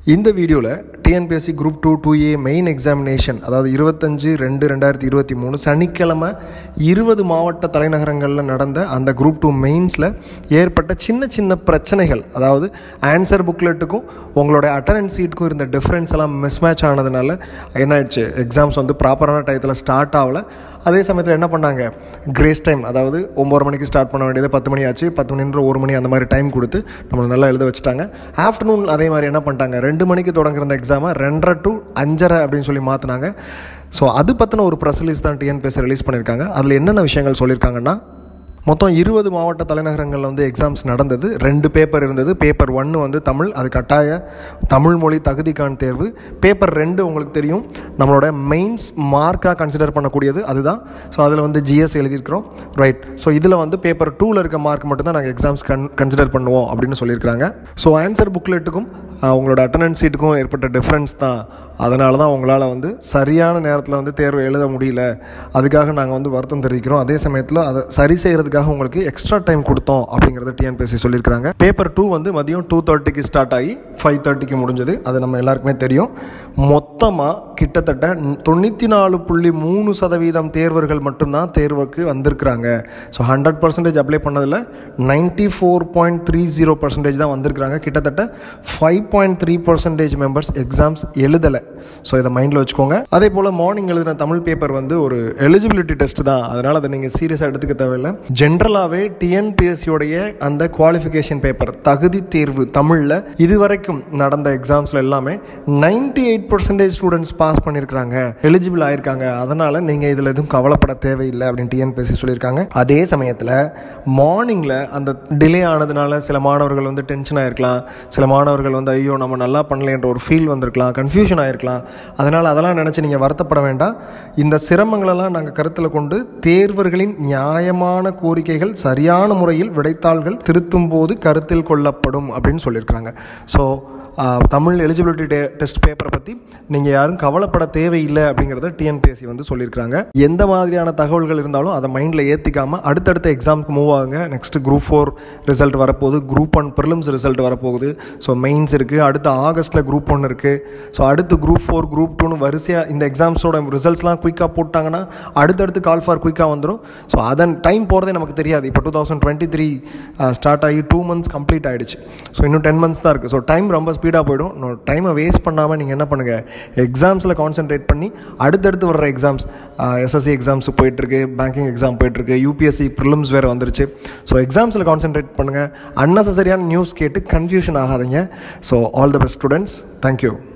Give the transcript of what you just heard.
இந்த வீடியோவில் TNPSC group two two A main examination அதாவது இருபத்தஞ்சு ரெண்டு ரெண்டாயிரத்தி இருபத்தி மூணு சனிக்கிழமை இருபது மாவட்ட தலைநகரங்களில் நடந்த அந்த குரூப் டூ மெயின்ஸில் ஏற்பட்ட சின்ன சின்ன பிரச்சனைகள் அதாவது ஆன்சர் புக்லெட்டுக்கும் உங்களோட அட்டண்டன்ஸ் சீட்டுக்கும் இருந்த டிஃப்ரென்ஸ் எல்லாம் மிஸ்மேட்ச் ஆனதுனால என்ன ஆயிடுச்சு எக்ஸாம்ஸ் வந்து ப்ராப்பரான டயத்தில் ஸ்டார்ட் ஆகல அதே சமயத்தில் என்ன பண்ணாங்க கிரேஸ் டைம் அதாவது ஒம்பது மணிக்கு ஸ்டார்ட் பண்ண வேண்டியது பத்து மணி ஆச்சு பத்து மணின்ற ஒரு மணி அந்த மாதிரி டைம் கொடுத்து நம்மளை நல்லா எழுத வச்சுட்டாங்க ஆஃப்டர்நூன் அதே மாதிரி என்ன பண்ணிட்டாங்க ரெண்டு மணிக்கு தொடங்குற இந்த எக்ஸாமை ரெண்டரை டு அஞ்சரை அப்படின்னு சொல்லி மாற்றினாங்க ஸோ அது பற்றின ஒரு ப்ரெஸ் ரிலீஸ் தான் டிஎன்பிஎஸ் ரிலீஸ் பண்ணியிருக்காங்க அதில் என்னென்ன விஷயங்கள் சொல்லியிருக்காங்கன்னா மொத்தம் இருபது மாவட்ட தலைநகரங்களில் வந்து எக்ஸாம்ஸ் நடந்தது ரெண்டு பேப்பர் இருந்தது பேப்பர் ஒன்று வந்து தமிழ் அது கட்டாய தமிழ் மொழி தகுதிக்கான தேர்வு பேப்பர் ரெண்டு உங்களுக்கு தெரியும் நம்மளோட மெயின்ஸ் மார்க்காக கன்சிடர் பண்ணக்கூடியது அதுதான் ஸோ அதில் வந்து ஜிஎஸ் எழுதியிருக்கிறோம் ரைட் ஸோ இதில் வந்து பேப்பர் டூவில் இருக்க மார்க் மட்டும்தான் நாங்கள் எக்ஸாம்ஸ் கன் கன்சிடர் பண்ணுவோம் அப்படின்னு சொல்லியிருக்காங்க ஸோ ஆன்சர் புக்லெட்டுக்கும் உங்களோட அட்டண்டன்ஸ் சீட்டுக்கும் ஏற்பட்ட டிஃப்ரென்ஸ் தான் அதனால தான் உங்களால் வந்து சரியான நேரத்தில் வந்து தேர்வு எழுத முடியல அதுக்காக நாங்கள் வந்து வருத்தம் தெரிவிக்கிறோம் அதே சமயத்தில் அதை சரி செய்கிறதுக்காக உங்களுக்கு எக்ஸ்ட்ரா டைம் கொடுத்தோம் அப்படிங்கிறத டிஎன்பிஎஸ்சி சொல்லியிருக்காங்க பேப்பர் டூ வந்து மதியம் டூ தேர்ட்டிக்கு ஸ்டார்ட் ஆகி ஃபைவ் தேர்ட்டிக்கு முடிஞ்சது அது நம்ம எல்லாருக்குமே தெரியும் மொத்தமாக கிட்டத்தட்ட தொண்ணூற்றி நாலு புள்ளி மூணு சதவீதம் தேர்வர்கள் மட்டும்தான் தேர்வுக்கு வந்திருக்கிறாங்க ஸோ ஹண்ட்ரட் பர்சன்டேஜ் அப்ளை பண்ணதில் ninety four point three zero percentage தான் வந்திருக்கிறாங்க கிட்டத்தட்ட five point three percentage members exams எழுதலை ஸோ இதை மைண்டில் வச்சுக்கோங்க அதே போல் மார்னிங் எழுதின தமிழ் பேப்பர் வந்து ஒரு எலிஜிபிலிட்டி டெஸ்ட் தான் அதனால் அதை நீங்கள் சீரியஸாக எடுத்துக்க தேவையில்லை ஜென்ரலாகவே டிஎன்பிஎஸ்சியோடைய அந்த குவாலிஃபிகேஷன் பேப்பர் தகுதி தேர்வு தமிழில் இதுவரைக்கும் நடந்த எக்ஸாம்ஸில் எல்லாமே ninety eight percentage students pass பண்ணியிருக்காங்க எலிஜிபிள் ஆயிருக்காங்க அதனால் நீங்கள் இதில் எதுவும் கவலைப்பட தேவையில்லை அப்படின்னு டிஎன்பிஎஸ்சி சொல்லியிருக்காங்க அதே சமயத்தில் மார்னிங்கில் அந்த டிலே ஆனதுனால சில மாணவர்கள் வந்து டென்ஷன் ஆயிருக்கலாம் சில மாணவர்கள் வந்து ஐயோ நம்ம நல்லா பண்ணலைன்ற ஒரு ஃபீல் வந்திருக்கலாம் கன்ஃபியூஷன் ஆயிருக்கலாம் அதனால் அதெல்லாம் நினச்சி நீங்கள் வருத்தப்பட வேண்டாம் இந்த சிரமங்களெல்லாம் நாங்கள் கருத்தில் கொண்டு தேர்வர்களின் நியாயமான கோரிக்கைகள் சரியான முறையில் விடைத்தாள்கள் திருத்தும் போது கருத்தில் கொள்ளப்படும் அப்படின்னு சொல்லியிருக்கிறாங்க ஸோ தமிழ் எலிஜிபிலிட்டி டே டெஸ்ட் பேப்பரை பற்றி நீங்கள் யாரும் கவலைப்பட தேவையில்லை அப்படிங்கிறத டிஎன்பிஎஸ்சி வந்து சொல்லியிருக்காங்க எந்த மாதிரியான தகவல்கள் இருந்தாலும் அதை மைண்டில் ஏற்றிக்காமல் அடுத்தடுத்த எக்ஸாமுக்கு மூவ் ஆகுங்க நெக்ஸ்ட் குரூப் ஃபோர் ரிசல்ட் வரப்போகுது குரூப் ஒன் ப்ரிலிம்ஸ் ரிசல்ட் வரப்போகுது ஸோ மெயின்ஸ் இருக்குது அடுத்த ஆகஸ்ட்டில் குரூப் ஒன் இருக்குது ஸோ அடுத்து குரூப் ஃபோர் குரூப் டூன்னு வரிசையாக இந்த எக்ஸாம்ஸோட ரிசல்ட்ஸ்லாம் குயிக்காக போட்டாங்கன்னா அடுத்தடுத்து கால் ஃபார் குயிக்காக வந்துடும் ஸோ அதன் டைம் போகிறதே நமக்கு தெரியாது இப்போ two thousand twenty three start ஆகி டூ மந்த்ஸ் கம்ப்ளீட் ஆகிடுச்சு ஸோ இன்னும் டென் மந்த்ஸ் தான் இருக்குது ஸோ டைம் ரொம்ப ஸ்பீடாக போயிடும் டைமை வேஸ்ட் பண்ணாமல் நீங்கள் என்ன பண்ணுங்கள் எக்ஸாம்ஸில் கான்சென்ட்ரேட் பண்ணி அடுத்தடுத்து வர்ற எக்ஸாம்ஸ் எஸ்எஸ்சி எக்ஸாம்ஸ் போயிட்டுருக்கு பேங்கிங் எக்ஸாம் போயிட்டுருக்கு யூபிஎஸ்சி ப்ரிலிம்ஸ் வேறு வந்துருச்சு ஸோ எக்ஸாம்ஸில் கான்சென்ட்ரேட் பண்ணுங்கள் அன்னெசரியான நியூஸ் கேட்டு கன்ஃபியூஷன் ஆகாதீங்க so all the best students thank you